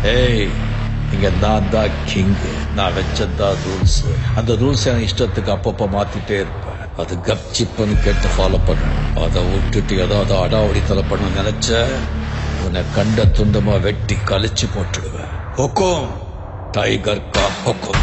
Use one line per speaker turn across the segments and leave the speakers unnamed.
ஏய் இங்க நான் தான் கிங் நான் வச்சதான் ரூல்ஸ் அந்த ரூல்ஸ் என் இஷ்டத்துக்கு அப்பப்ப மாத்திட்டே இருப்பேன் அது கப் சிப்புன்னு கேட்டு ஃபாலோ பண்ணணும் அதை விட்டுட்டு ஏதாவது அடாவடித்தலை பண்ண நினைச்ச உன்னை கண்ட துண்டமா வெட்டி கழிச்சு போட்டுடுவேன் ஹொக்கோம் டைகர் கா ஹொக்கோம்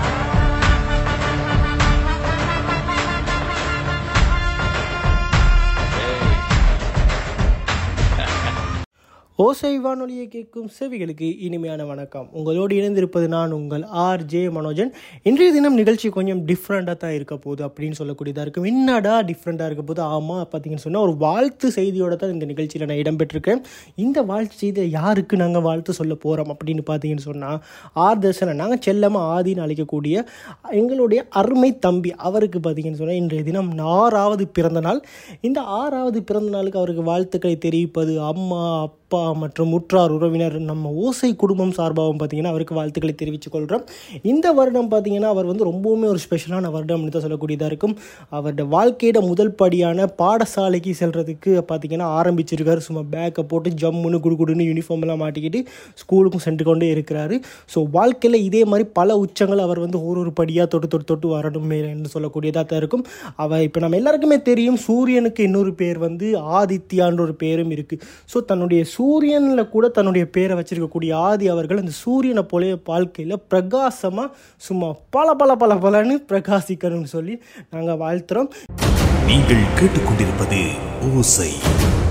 ஓசை வானொலியை கேட்கும் செவிகளுக்கு இனிமையான வணக்கம் உங்களோடு இணைந்திருப்பது நான் உங்கள் ஆர் ஜே மனோஜன் இன்றைய தினம் நிகழ்ச்சி கொஞ்சம் டிஃப்ரெண்ட்டாக தான் இருக்க போகுது அப்படின்னு சொல்லக்கூடியதாக இருக்கும் என்னடா டிஃப்ரெண்ட்டாக இருக்க போது ஆமாம் பார்த்தீங்கன்னு சொன்னால் ஒரு வாழ்த்து செய்தியோட தான் இந்த நிகழ்ச்சியில் நான் இடம்பெற்றிருக்கேன் இந்த வாழ்த்து செய்தியை யாருக்கு நாங்கள் வாழ்த்து சொல்ல போகிறோம் அப்படின்னு பார்த்தீங்கன்னு சொன்னால் ஆர் தர்சனை நாங்கள் செல்லமாக ஆதின்னு அழைக்கக்கூடிய எங்களுடைய அருமை தம்பி அவருக்கு பார்த்தீங்கன்னு சொன்னால் இன்றைய தினம் ஆறாவது பிறந்த நாள் இந்த ஆறாவது பிறந்த நாளுக்கு அவருக்கு வாழ்த்துக்களை தெரிவிப்பது அம்மா அப்பா மற்றும் உற்றார் உறவினர் நம்ம ஓசை குடும்பம் சார்பாகவும் பார்த்தீங்கன்னா அவருக்கு வாழ்த்துக்களை தெரிவித்துக் கொள்கிறோம் இந்த வருடம் பார்த்தீங்கன்னா அவர் வந்து ரொம்பவுமே ஒரு ஸ்பெஷலான வருடம் தான் சொல்லக்கூடியதாக இருக்கும் அவருடைய வாழ்க்கையோட முதல் படியான பாடசாலைக்கு செல்றதுக்கு பார்த்தீங்கன்னா ஆரம்பிச்சிருக்காரு சும்மா பேக்கை போட்டு ஜம்முன்னு குடுகுடுன்னு யூனிஃபார்ம் எல்லாம் மாட்டிக்கிட்டு ஸ்கூலுக்கும் சென்று கொண்டே இருக்கிறாரு ஸோ வாழ்க்கையில் இதே மாதிரி பல உச்சங்கள் அவர் வந்து ஒரு ஒரு படியாக தொட்டு தொட்டு தொட்டு வரணும் என்று சொல்லக்கூடியதாக தான் இருக்கும் அவர் இப்போ நம்ம எல்லாருக்குமே தெரியும் சூரியனுக்கு இன்னொரு பேர் வந்து ஆதித்யான்ற ஒரு பேரும் இருக்குது ஸோ தன்னுடைய சூரியனில் கூட தன்னுடைய பேரை வச்சிருக்கக்கூடிய ஆதி அவர்கள் அந்த சூரியனை போல வாழ்க்கையில் பிரகாசமாக சும்மா பல பல பல பலன்னு பிரகாசிக்கணும்னு சொல்லி நாங்கள் வாழ்த்துறோம்
நீங்கள் கேட்டுக்கொண்டிருப்பது ஓசை